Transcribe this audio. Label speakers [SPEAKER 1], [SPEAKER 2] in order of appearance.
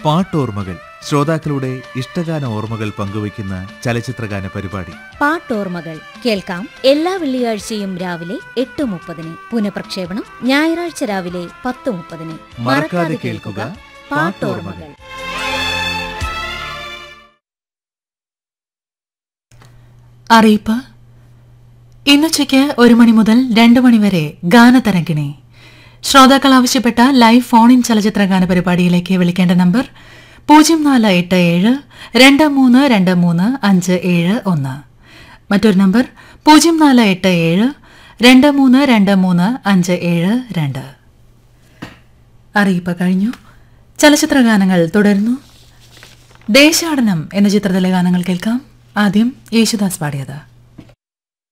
[SPEAKER 1] പാട്ടോർമ്മകൾ ശ്രോതാക്കളുടെ ഇഷ്ടഗാന ഓർമ്മകൾ പങ്കുവയ്ക്കുന്ന ചലച്ചിത്രഗാന പരിപാടി
[SPEAKER 2] പാട്ടോർമ്മകൾ കേൾക്കാം എല്ലാ വെള്ളിയാഴ്ചയും രാവിലെ എട്ട് മുപ്പതിന് പുനഃപ്രക്ഷേപണം ഞായറാഴ്ച രാവിലെ പത്ത് മുപ്പതിന്
[SPEAKER 1] മറക്കാതെ കേൾക്കുക പാട്ടോർമ്മകൾ
[SPEAKER 3] അറിയിപ്പ് ഇന്നുച്ചയ്ക്ക് ഒരു മണി മുതൽ രണ്ട് മണി വരെ ഗാനതരംഗിണി ശ്രോതാക്കൾ ആവശ്യപ്പെട്ട ലൈവ് ഫോൺ ഇൻ ചലച്ചിത്ര ഗാന പരിപാടിയിലേക്ക് വിളിക്കേണ്ട നമ്പർ പൂജ്യം നാല് എട്ട് ഏഴ് രണ്ട് മൂന്ന് രണ്ട് മൂന്ന് അഞ്ച് ഏഴ് ഒന്ന് മറ്റൊരു നമ്പർ പൂജ്യം നാല് എട്ട് ഏഴ് രണ്ട് മൂന്ന് രണ്ട് മൂന്ന് അഞ്ച് ഏഴ് രണ്ട് അറിയിപ്പ് കഴിഞ്ഞു ചലച്ചിത്ര ഗാനങ്ങൾ തുടരുന്നു ദേശാടനം എന്ന ചിത്രത്തിലെ ഗാനങ്ങൾ കേൾക്കാം ആദ്യം യേശുദാസ് പാടിയത്